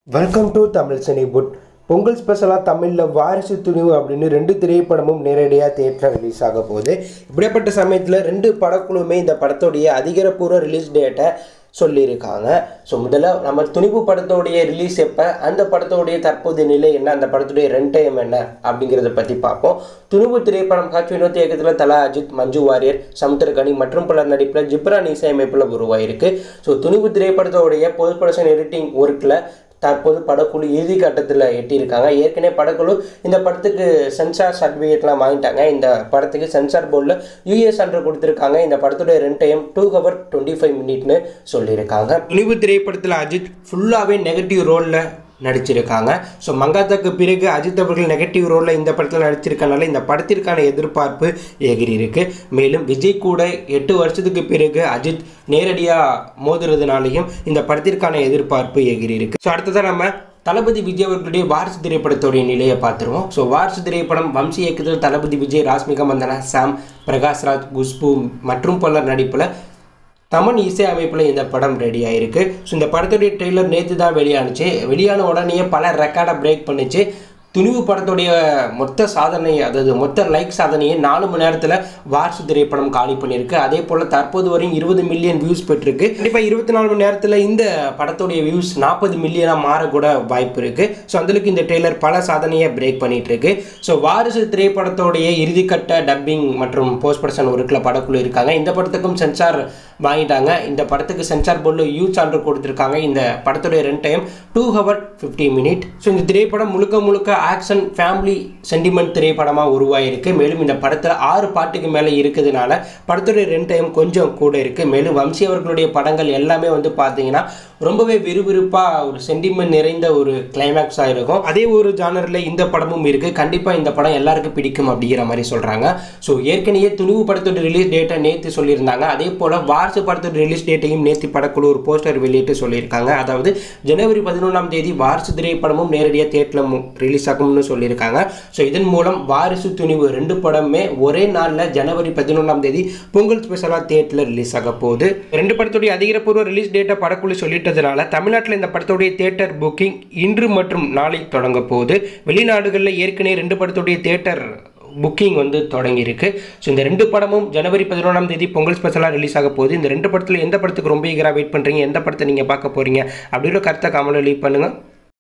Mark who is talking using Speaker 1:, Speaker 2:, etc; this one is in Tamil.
Speaker 1: வெல்கம் டு தமிழ் சினிபுட் பொங்கல் ஸ்பெஷலாக தமிழில் வாரிசு துணிவு அப்படின்னு ரெண்டு திரைப்படமும் நேரடியாக தேட்டரில் ரிலீஸ் ஆக போகுது இப்படிப்பட்ட சமயத்தில் ரெண்டு படக்குழுமே இந்த படத்தோடைய அதிகாரப்பூர்வ ரிலீஸ் டேட்டை சொல்லியிருக்காங்க ஸோ முதல்ல நம்ம துணிவு படத்தோடைய ரிலீஸ் எப்போ அந்த படத்தோடைய தற்போதைய நிலை என்ன அந்த படத்துடைய ரன் டைம் என்ன அப்படிங்கிறத பற்றி பார்ப்போம் துணிவு திரைப்படம் காட்சி வினோத் இயக்கத்தில் தலா அஜித் மஞ்சு வாரியர் சமுத்திரகனி மற்றும் பலர் நடிப்பில் ஜிப்ரான் இசையமைப்பில் உருவாயிருக்கு ஸோ துணிவு திரைப்படத்தோடைய போஸ்ட் ப்ரொடக்ஷன் எடிட்டிங் ஒர்க்கில் தற்போது படக்குழு இறுதி கட்டத்தில் எட்டியிருக்காங்க ஏற்கனவே படக்குழு இந்த படத்துக்கு சென்சார் சர்டிஃபிகேட்லாம் வாங்கிட்டாங்க இந்த படத்துக்கு சென்சார் போர்டில் யூஎஸ் சான்று கொடுத்துருக்காங்க இந்த படத்துடைய ரெண்டு time two hour twenty five மினிட்னு சொல்லியிருக்காங்க துணிவு திரைப்படத்தில் அஜித் ஃபுல்லாகவே நெகட்டிவ் ரோலில் நடிச்சிருக்காங்க ஸோ மங்காத்தாக்கு பிறகு அஜித் அவர்கள் நெகட்டிவ் ரோலில் இந்த படத்தில் நடிச்சிருக்கனால இந்த படத்திற்கான எதிர்பார்ப்பு எகிரி இருக்கு மேலும் விஜய் கூட எட்டு வருஷத்துக்கு பிறகு அஜித் நேரடியாக மோதுறதுனாலையும் இந்த படத்திற்கான எதிர்பார்ப்பு எகிரி இருக்கு ஸோ அடுத்ததாக நம்ம தளபதி விஜய் அவர்களுடைய வாரிசு திரைப்படத்துடைய நிலையை பார்த்துருவோம் ஸோ வாரிசு திரைப்படம் வம்சி இயக்கத்தில் தளபதி விஜய் ராஸ்மிகா மந்தனா சாம் பிரகாஷ்ராஜ் குஷ்பு மற்றும் பலர் நடிப்பில் தமன் இசை அமைப்பில் இந்த படம் ரெடி ஆயிருக்கு ஸோ இந்த படத்துடைய ட்ரெய்லர் நேற்று தான் வெளியானுச்சு வெளியான உடனே பல ரெக்கார்டை பிரேக் பண்ணுச்சு துணிவு படத்துடைய மொத்த சாதனை அதாவது மொத்த லைக் சாதனையை நாலு மணி நேரத்தில் வாரிசு திரைப்படம் காலி பண்ணியிருக்கு அதே போல் தற்போது வரையும் இருபது மில்லியன் வியூஸ் பெற்றிருக்கு கண்டிப்பாக இருபத்தி நாலு மணி நேரத்தில் இந்த படத்துடைய வியூஸ் நாற்பது மில்லியனாக மாறக்கூட வாய்ப்பு இருக்குது ஸோ அந்தளவுக்கு இந்த ட்ரெய்லர் பல சாதனையை பிரேக் பண்ணிட்டு இருக்கு ஸோ வாரிசு திரைப்படத்தோடைய இறுதிக்கட்ட டப்பிங் மற்றும் போஸ்ட் ப்ரொடக்ஷன் ஒர்க்கில் படக்குழு இருக்காங்க இந்த படத்துக்கும் சென்சார் வாங்கிட்டாங்க இந்த படத்துக்கு சென்சார் போர்டில் யூ சான்று கொடுத்துருக்காங்க இந்த படத்துடைய ரெண்டு time two hour fifty minute so இந்த திரைப்படம் முழுக்க முழுக்க ஆக்ஷன் ஃபேமிலி சென்டிமெண்ட் திரைப்படமாக உருவாயிருக்கு மேலும் இந்த படத்தில் ஆறு பாட்டுக்கு மேலே இருக்கிறதுனால படத்துடைய ரெண்டு டைம் கொஞ்சம் கூட இருக்குது மேலும் வம்சி அவர்களுடைய படங்கள் எல்லாமே வந்து பார்த்தீங்கன்னா ரொம்பவே விறுவிறுப்பாக ஒரு சென்டிமெண்ட் நிறைந்த ஒரு கிளைமேக்ஸாக இருக்கும் அதே ஒரு ஜானரில் இந்த படமும் இருக்குது கண்டிப்பாக இந்த படம் எல்லாருக்கும் பிடிக்கும் அப்படிங்கிற மாதிரி சொல்கிறாங்க ஸோ ஏற்கனவே துணிவு படத்தோட ரிலீஸ் டேட்டை நேற்று சொல்லியிருந்தாங்க அதே போல் வாரிசு படத்தோட ரிலீஸ் டேட்டையும் நேற்று படக்குழு ஒரு போஸ்டர் வெளியிட்டு சொல்லியிருக்காங்க அதாவது ஜனவரி பதினொன்றாம் தேதி வாரிசு திரைப்படமும் நேரடியாக தேட்டரில் ரிலீஸ் ஆகும்னு சொல்லியிருக்காங்க ஸோ இதன் மூலம் வாரிசு துணிவு ரெண்டு படமே ஒரே நாளில் ஜனவரி பதினொன்றாம் தேதி பொங்கல் ஸ்பெஷலாக தேட்டரில் ரிலீஸ் ஆக போகுது ரெண்டு படத்துடைய அதிகாரப்பூர்வ ரிலீஸ் டேட்டை படக்குழு சொல்லிட்டதுனால தமிழ்நாட்டில் இந்த படத்துடைய தேட்டர் புக்கிங் இன்று மற்றும் நாளை தொடங்க போகுது வெளிநாடுகளில் ஏற்கனவே ரெண்டு படத்துடைய தேட்டர் புக்கிங் வந்து தொடங்கியிருக்கு ஸோ இந்த ரெண்டு படமும் ஜனவரி பதினொன்றாம் தேதி பொங்கல் ஸ்பெஷலாக ரிலீஸ் ஆக போகுது இந்த ரெண்டு படத்தில் எந்த படத்துக்கு ரொம்ப ஈகராக வெயிட் பண்ணுறீங்க எந்த படத்தை நீங்கள் பார்க்க போகிறீங்க அப்படின்ற கருத்தை கமெண்ட்டில் லீவ் பண்ணுங்கள்